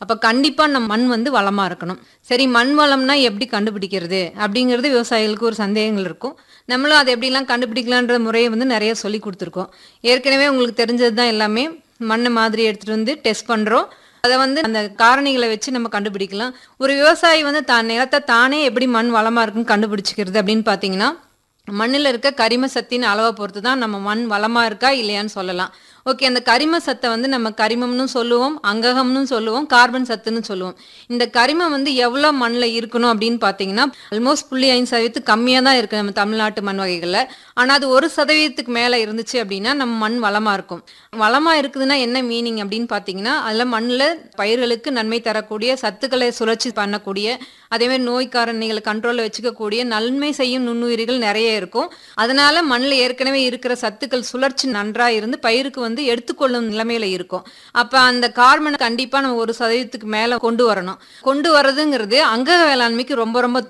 அப்ப கண்டிப்பா நம்ம மண் வந்து வளமா இருக்கணும் சரி மண் வளம்னா எப்படி கண்டுபிடிக்கிறது அப்படிங்கிறது விவசாயிகளுக்கு ஒரு சந்தேகங்கள் இருக்கும் நம்மளும் அதை எப்படிலாம் கண்டுபிடிக்கலான்ற முறையை வந்து நிறைய சொல்லி கொடுத்துருக்கோம் ஏற்கனவே உங்களுக்கு தெரிஞ்சது தான் எல்லாமே மண்ணை மாதிரி எடுத்துட்டு வந்து டெஸ்ட் பண்றோம் அதை வந்து அந்த காரணிகளை வச்சு நம்ம கண்டுபிடிக்கலாம் ஒரு விவசாயி வந்து தான் நிலத்தை தானே எப்படி மண் வளமா இருக்குன்னு கண்டுபிடிச்சிக்கிறது அப்படின்னு பார்த்தீங்கன்னா மண்ணில் இருக்க கரிம சத்தின் அளவை பொறுத்து தான் நம்ம மண் வளமா இருக்கா இல்லையான்னு சொல்லலாம் ஓகே அந்த கரிம சத்தை வந்து நம்ம கரிமம்னு சொல்லுவோம் அங்ககம்னு சொல்லுவோம் கார்பன் சத்துன்னு சொல்லுவோம் இந்த கரிமம் வந்து எவ்வளோ மண்ணில் இருக்கணும் அப்படின்னு பார்த்தீங்கன்னா ஆல்மோஸ்ட் புள்ளி ஐந்து சதவீதத்துக்கு கம்மியாக தான் இருக்குது நம்ம தமிழ்நாட்டு மண் வகைகளில் ஆனால் அது ஒரு சதவீதத்துக்கு மேலே இருந்துச்சு அப்படின்னா நம்ம மண் வளமாக இருக்கும் வளமாக இருக்குதுன்னா என்ன மீனிங் அப்படின்னு பார்த்தீங்கன்னா அதில் மண்ணில் பயிர்களுக்கு நன்மை தரக்கூடிய சத்துக்களை சுழற்சி பண்ணக்கூடிய அதேமாதிரி நோய் காரணிகளை கண்ட்ரோலில் வச்சுக்கக்கூடிய நன்மை செய்யும் நுண்ணுயிரிகள் நிறைய இருக்கும் அதனால மண்ணில் ஏற்கனவே இருக்கிற சத்துக்கள் சுழற்சி நன்றாக இருந்து பயிருக்கு வந்து எடுத்துக்கொள்ளும் நிலைமையில இருக்கும் அப்ப அந்த கார்பனை கண்டிப்பா நம்ம ஒரு சதவீதத்துக்கு மேல கொண்டு வரணும் கொண்டு வரதுங்கிறது அங்க வேளாண்மைக்கு ரொம்ப ரொம்ப